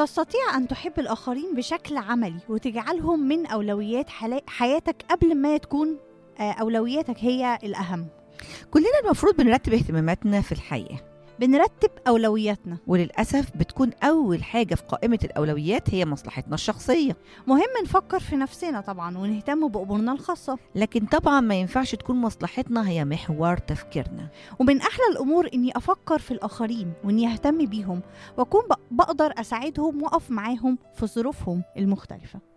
تستطيع أن تحب الآخرين بشكل عملي وتجعلهم من أولويات حلا- حياتك قبل ما تكون آه، أولوياتك هي الأهم كلنا المفروض بنرتب اهتماماتنا في الحياه بنرتب أولوياتنا وللاسف بتكون اول حاجه في قائمه الاولويات هي مصلحتنا الشخصيه مهم نفكر في نفسنا طبعا ونهتم بأمورنا الخاصة لكن طبعا ما ينفعش تكون مصلحتنا هي محور تفكيرنا ومن أحلى الأمور إني أفكر في الآخرين وإني أهتم بيهم وأكون بق- بقدر أساعدهم وأقف معاهم في ظروفهم المختلفة